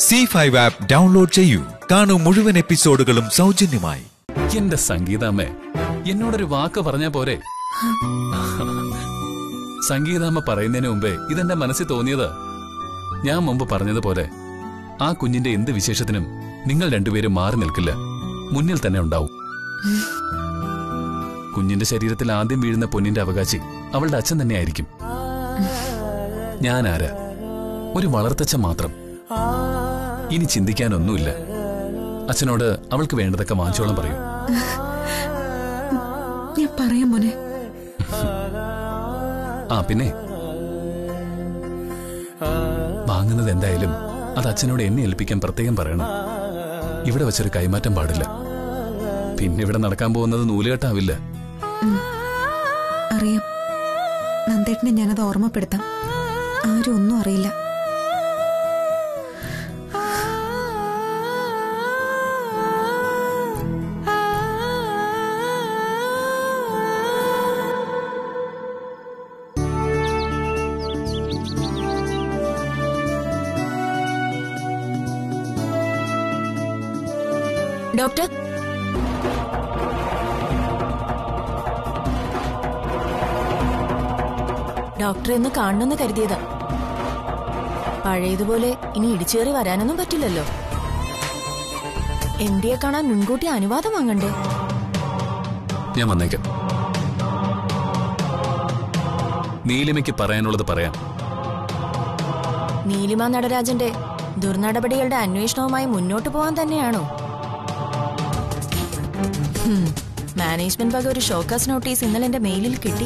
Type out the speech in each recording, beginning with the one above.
C five app download ചെയ്യൂ കാണൂ മുഴുവൻ എപ്പിസോഡുകളും സൗജന്യമായി എന്റെ സംഗീതാമ്മേ എന്നോടൊരു വാക്ക് പറഞ്ഞാ പോരെ സംഗീതാമ്മ പറയുന്നതിന് മുമ്പേ ഇതെന്റെ മനസ്സിൽ തോന്നിയത് ഞാൻ മുമ്പ് പറഞ്ഞതുപോലെ ആ കുഞ്ഞിന്റെ എന്ത് വിശേഷത്തിനും നിങ്ങൾ രണ്ടുപേരും മാറി നിൽക്കില്ല മുന്നിൽ തന്നെ ഉണ്ടാവും കുഞ്ഞിന്റെ ശരീരത്തിൽ ആദ്യം വീഴുന്ന പൊന്നിന്റെ അവകാശി അവളുടെ അച്ഛൻ തന്നെയായിരിക്കും ഞാൻ ആരാ ഒരു വളർത്തച്ഛൻ മാത്രം ഇനി ചിന്തിക്കാനൊന്നുമില്ല അച്ഛനോട് അവൾക്ക് വേണ്ടതൊക്കെ വാങ്ങിച്ചോളം പറയൂ ഞാൻ പറയാം മോനെ ആ പിന്നെ വാങ്ങുന്നത് എന്തായാലും അത് അച്ഛനോട് എന്നെ ഏൽപ്പിക്കാൻ പ്രത്യേകം പറയണം ഇവിടെ വെച്ചൊരു കൈമാറ്റം പാടില്ല പിന്നെ ഇവിടെ നടക്കാൻ പോകുന്നത് നൂലുകെട്ടാവില്ല അറിയാം നന്ദേട്ടനെ ഞാനത് ഓർമ്മപ്പെടുത്താം ആരും ഒന്നും അറിയില്ല ഡോക്ടർ ഡോക്ടറെ ഒന്ന് കാണണമെന്ന് കരുതിയതാ പഴയതുപോലെ ഇനി ഇടിച്ചേറി വരാനൊന്നും പറ്റില്ലല്ലോ എം ഡിയെ കാണാൻ മുൻകൂട്ടി അനുവാദം വാങ്ങണ്ടേ ഞാൻ വന്നേക്കാം നീലിമയ്ക്ക് പറയാനുള്ളത് പറയാം നീലിമ നടരാജന്റെ ദുർനടപടികളുടെ അന്വേഷണവുമായി മുന്നോട്ട് പോകാൻ തന്നെയാണോ ഹും, മാനേജ്മെന്റ് വക ഒരു ഷോക്കാസ് നോട്ടീസ് ഇന്നലെ എന്റെ മെയിലിൽ കിട്ടി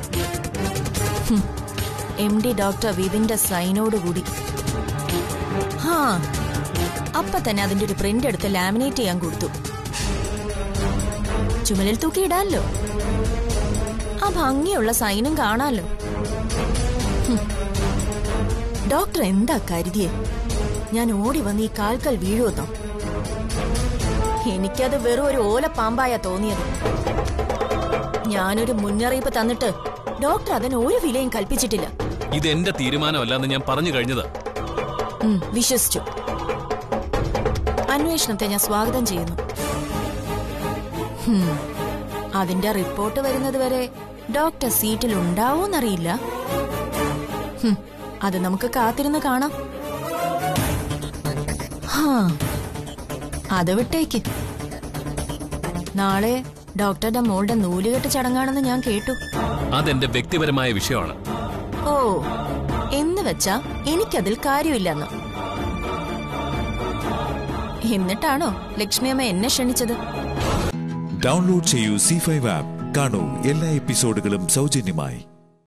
എം ഡി ഡോക്ടർ വിപിന്റെ സൈനോടുകൂടി ഹാ അപ്പൊ തന്നെ അതിന്റെ ഒരു പ്രിന്റ് എടുത്ത് ലാമിനേറ്റ് ചെയ്യാൻ കൊടുത്തു ചുമലിൽ തൂക്കിയിടാമല്ലോ ആ ഭംഗിയുള്ള സൈനും കാണാമല്ലോ ഡോക്ടർ എന്താ കരുതിയേ ഞാൻ ഓടി വന്ന് ഈ കാൽക്കൽ വീഴുവന്നോ എനിക്കത് വെറും ഒരു ഓലപ്പാമ്പായ തോന്നിയത് ഞാനൊരു മുന്നറിയിപ്പ് തന്നിട്ട് ഡോക്ടർ അതിന് ഒരു വിലയും കൽപ്പിച്ചിട്ടില്ല ഇത് എന്റെ തീരുമാനമല്ലെന്ന് ഞാൻ പറഞ്ഞു കഴിഞ്ഞത് ഉം, വിശ്വസിച്ചു അന്വേഷണത്തെ ഞാൻ സ്വാഗതം ചെയ്യുന്നു ഹും, അതിന്റെ റിപ്പോർട്ട് വരുന്നത് വരെ ഡോക്ടർ സീറ്റിൽ ഉണ്ടാവോന്നറിയില്ല ഹും, അത് നമുക്ക് കാത്തിരുന്ന് കാണാം ഹാ അത് വിട്ടേക്ക് നാളെ ഡോക്ടറുടെ മോളുടെ നൂലുകെട്ട് ചടങ്ങാണെന്ന് ഞാൻ കേട്ടു അതെന്റെ വ്യക്തിപരമായ വിഷയമാണ് ഓ എന്ന് വെച്ചാ എനിക്കതിൽ കാര്യമില്ലെന്ന് എന്നിട്ടാണോ ലക്ഷ്മിയമ്മ എന്നെ ക്ഷണിച്ചത് ഡൗൺലോഡ് ചെയ്യൂ സി ഫൈവ് ആപ്പ് കാണൂ എല്ലാ എപ്പിസോഡുകളും സൗജന്യമായി